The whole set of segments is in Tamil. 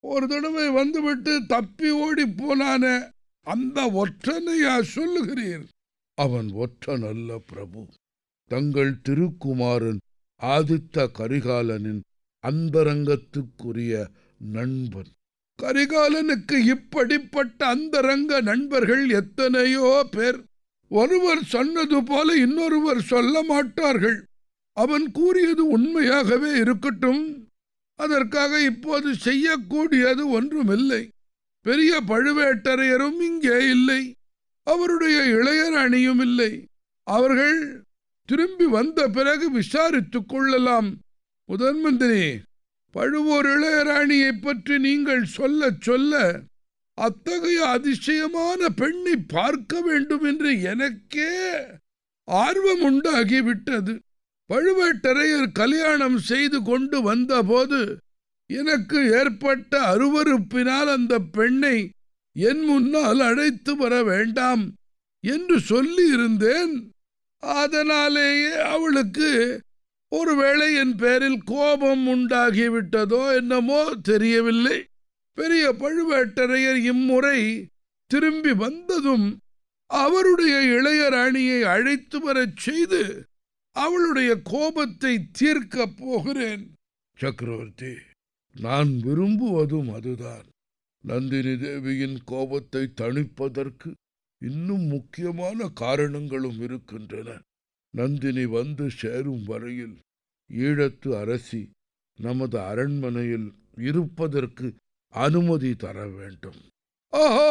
ஒரு தடவை வந்துவிட்டு தப்பி ஓடி போனானே அந்த ஒற்றனையா சொல்லுகிறீர் அவன் ஒற்றன் அல்ல பிரபு தங்கள் திருக்குமாரன் ஆதித்த கரிகாலனின் அந்தரங்கத்துக்குரிய நண்பன் கரிகாலனுக்கு இப்படிப்பட்ட அந்தரங்க நண்பர்கள் எத்தனையோ பேர் ஒருவர் சொன்னது போல இன்னொருவர் சொல்ல மாட்டார்கள் அவன் கூறியது உண்மையாகவே இருக்கட்டும் அதற்காக இப்போது செய்யக்கூடியது ஒன்றுமில்லை பெரிய பழுவேட்டரையரும் இங்கே இல்லை அவருடைய இளையர் அணியும் இல்லை அவர்கள் திரும்பி வந்த பிறகு விசாரித்துக் கொள்ளலாம் முதன் மந்திரி பழுவூர் இளையராணியை பற்றி நீங்கள் சொல்ல சொல்ல அத்தகைய அதிசயமான பெண்ணை பார்க்க வேண்டும் என்று எனக்கே ஆர்வம் உண்டாகிவிட்டது பழுவேட்டரையர் கல்யாணம் செய்து கொண்டு வந்தபோது எனக்கு ஏற்பட்ட அருவருப்பினால் அந்த பெண்ணை என் முன்னால் அழைத்து வர வேண்டாம் என்று சொல்லி இருந்தேன் அதனாலேயே அவளுக்கு ஒருவேளை என் பேரில் கோபம் உண்டாகிவிட்டதோ என்னமோ தெரியவில்லை பெரிய பழுவேட்டரையர் இம்முறை திரும்பி வந்ததும் அவருடைய இளையராணியை அழைத்து வரச் செய்து அவளுடைய கோபத்தை தீர்க்கப் போகிறேன் சக்கரவர்த்தி நான் விரும்புவதும் அதுதான் நந்தினி தேவியின் கோபத்தை தணிப்பதற்கு இன்னும் முக்கியமான காரணங்களும் இருக்கின்றன நந்தினி வந்து சேரும் வரையில் ஈழத்து அரசி நமது அரண்மனையில் இருப்பதற்கு அனுமதி தர வேண்டும் ஆஹா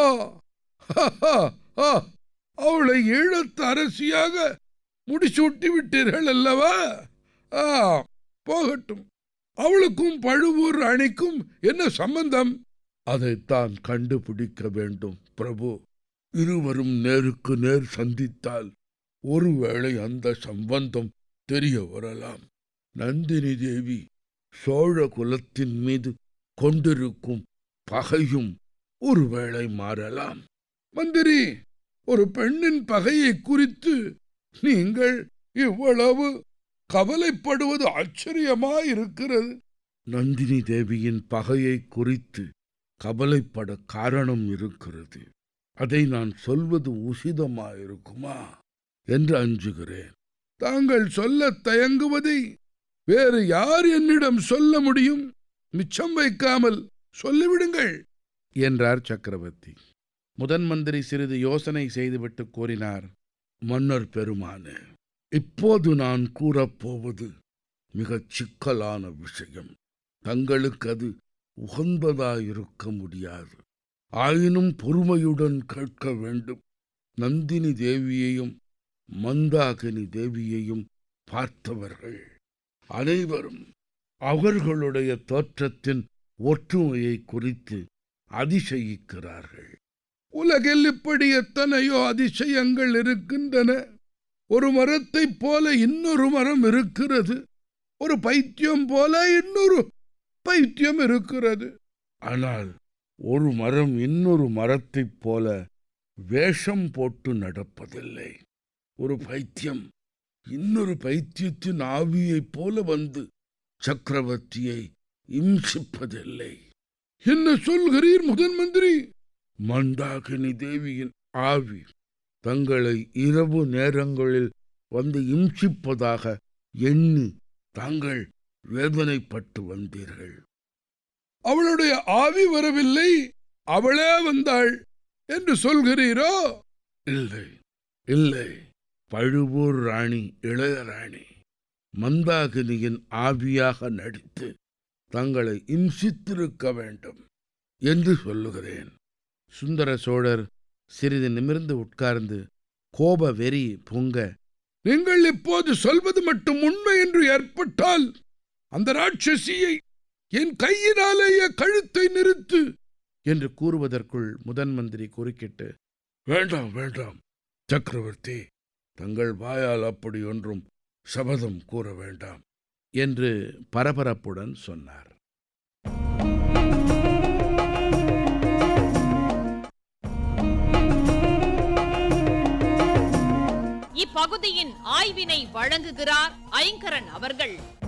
ஹஹா, ஆ, அவளை ஈழத்து அரசியாக முடிசூட்டி விட்டீர்கள் அல்லவா ஆ போகட்டும் அவளுக்கும் பழுவூர் அணிக்கும் என்ன சம்பந்தம் அதைத்தான் கண்டுபிடிக்க வேண்டும் பிரபு இருவரும் நேருக்கு நேர் சந்தித்தால் ஒருவேளை அந்த சம்பந்தம் தெரிய வரலாம் நந்தினி தேவி சோழ குலத்தின் மீது கொண்டிருக்கும் பகையும் ஒருவேளை மாறலாம் மந்திரி ஒரு பெண்ணின் பகையை குறித்து நீங்கள் இவ்வளவு கவலைப்படுவது ஆச்சரியமாயிருக்கிறது நந்தினி தேவியின் பகையை குறித்து கவலைப்பட காரணம் இருக்கிறது அதை நான் சொல்வது உசிதமாயிருக்குமா என்று அஞ்சுகிறேன் தாங்கள் சொல்ல தயங்குவதை வேறு யார் என்னிடம் சொல்ல முடியும் மிச்சம் வைக்காமல் சொல்லிவிடுங்கள் என்றார் சக்கரவர்த்தி முதன் மந்திரி சிறிது யோசனை செய்துவிட்டு கூறினார் மன்னர் பெருமானே இப்போது நான் கூறப்போவது மிகச் சிக்கலான விஷயம் தங்களுக்கு அது உகந்ததாயிருக்க முடியாது ஆயினும் பொறுமையுடன் கேட்க வேண்டும் நந்தினி தேவியையும் மந்தாகினி தேவியையும் பார்த்தவர்கள் அனைவரும் அவர்களுடைய தோற்றத்தின் ஒற்றுமையை குறித்து அதிசயிக்கிறார்கள் உலகில் இப்படி எத்தனையோ அதிசயங்கள் இருக்கின்றன ஒரு மரத்தைப் போல இன்னொரு மரம் இருக்கிறது ஒரு பைத்தியம் போல இன்னொரு பைத்தியம் இருக்கிறது ஆனால் ஒரு மரம் இன்னொரு மரத்தைப் போல வேஷம் போட்டு நடப்பதில்லை ஒரு பைத்தியம் இன்னொரு பைத்தியத்தின் ஆவியைப் போல வந்து சக்கரவர்த்தியை இம்சிப்பதில்லை என்ன சொல்கிறீர் முதன் மந்திரி மந்தாகினி தேவியின் ஆவி தங்களை இரவு நேரங்களில் வந்து இம்சிப்பதாக எண்ணி தாங்கள் வேதனைப்பட்டு வந்தீர்கள் அவளுடைய ஆவி வரவில்லை அவளே வந்தாள் என்று சொல்கிறீரோ இல்லை இல்லை பழுவூர் ராணி இளையராணி மந்தாகினியின் ஆவியாக நடித்து தங்களை இம்சித்திருக்க வேண்டும் என்று சொல்லுகிறேன் சுந்தர சோழர் சிறிது நிமிர்ந்து உட்கார்ந்து கோப வெறி பொங்க நீங்கள் இப்போது சொல்வது மட்டும் உண்மை என்று ஏற்பட்டால் அந்த ராட்சசியை என் கையினாலேயே கழுத்தை நிறுத்து என்று கூறுவதற்குள் முதன் மந்திரி குறுக்கிட்டு வேண்டாம் வேண்டாம் சக்கரவர்த்தி தங்கள் வாயால் அப்படி ஒன்றும் சபதம் கூற வேண்டாம் என்று பரபரப்புடன் சொன்னார் இப்பகுதியின் ஆய்வினை வழங்குகிறார் ஐங்கரன் அவர்கள்